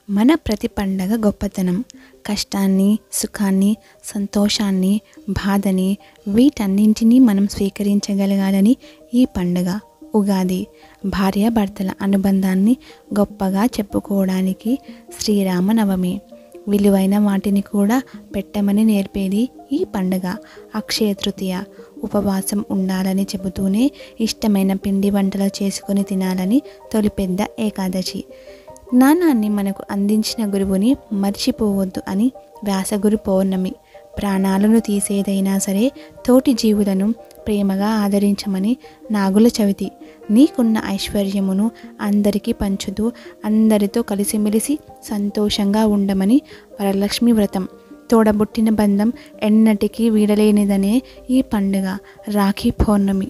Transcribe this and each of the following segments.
మన ప్రతి పండగ గొప్పతనం కష్టాన్ని సుఖాన్ని సంతోషాన్ని బాధని వీటన్నింటినీ మనం స్వీకరించగలగాలని ఈ పండుగ ఉగాది భార్యాభర్తల అనుబంధాన్ని గొప్పగా చెప్పుకోవడానికి శ్రీరామనవమి విలువైన వాటిని కూడా పెట్టమని నేర్పేది ఈ పండుగ అక్షయ తృతీయ ఉపవాసం ఉండాలని చెబుతూనే ఇష్టమైన పిండి వంటలు చేసుకొని తినాలని తొలి పెద్ద ఏకాదశి జ్ఞానాన్ని మనకు అందించిన గురువుని మర్చిపోవద్దు అని వ్యాసగురు పౌర్ణమి ప్రాణాలను తీసేదైనా సరే తోటి జీవులను ప్రేమగా ఆదరించమని నాగుల చవితి నీకున్న ఐశ్వర్యమును అందరికీ పంచుతూ అందరితో కలిసిమెలిసి సంతోషంగా ఉండమని వరలక్ష్మి వ్రతం తోడబుట్టిన బంధం ఎన్నటికీ వీడలేనిదనే ఈ పండుగ రాఖీ పౌర్ణమి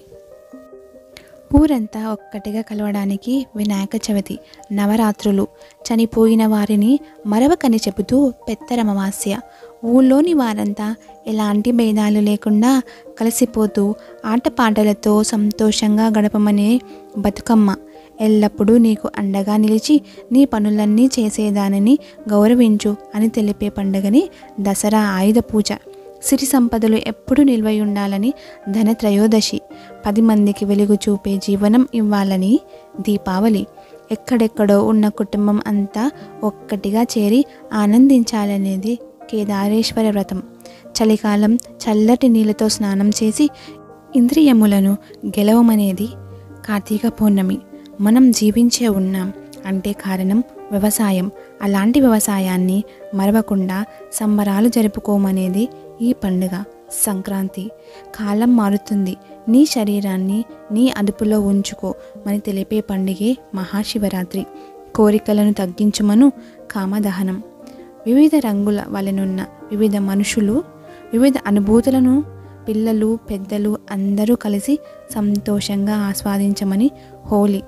ఊరంతా ఒక్కటిగా కలవడానికి వినాయక చవితి నవరాత్రులు చనిపోయిన వారిని మరవకని చెబుతూ పెత్తరమవాస్య ఊళ్ళోని వారంతా ఎలాంటి భేదాలు లేకుండా కలిసిపోతూ ఆటపాటలతో సంతోషంగా గడపమనే బతుకమ్మ ఎల్లప్పుడూ నీకు అండగా నిలిచి నీ పనులన్నీ చేసేదానిని గౌరవించు అని తెలిపే పండుగని దసరా ఆయుధ పూజ సిరి సంపదలు ఎప్పుడు నిల్వై ఉండాలని ధనత్రయోదశి పది మందికి వెలుగు చూపే జీవనం ఇవ్వాలని దీపావళి ఎక్కడెక్కడో ఉన్న కుటుంబం అంతా ఒక్కటిగా చేరి ఆనందించాలనేది కేదారేశ్వర వ్రతం చలికాలం చల్లటి నీళ్ళతో స్నానం చేసి ఇంద్రియములను గెలవమనేది కార్తీక పౌర్ణమి మనం జీవించే ఉన్నాం అంటే కారణం వ్యవసాయం అలాంటి వ్యవసాయాన్ని మరవకుండా సంబరాలు జరుపుకోమనేది ఈ పండుగ సంక్రాంతి కాలం మారుతుంది నీ శరీరాన్ని నీ అదుపులో ఉంచుకో అని తెలిపే పండుగే మహాశివరాత్రి కోరికలను తగ్గించుమను కామదహనం వివిధ రంగుల వలెనున్న వివిధ మనుషులు వివిధ అనుభూతులను పిల్లలు పెద్దలు అందరూ కలిసి సంతోషంగా ఆస్వాదించమని హోలీ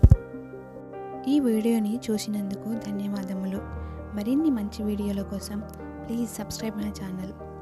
ఈ వీడియోని చూసినందుకు ధన్యవాదములు మరిన్ని మంచి వీడియోల కోసం ప్లీజ్ సబ్స్క్రైబ్ మై ఛానల్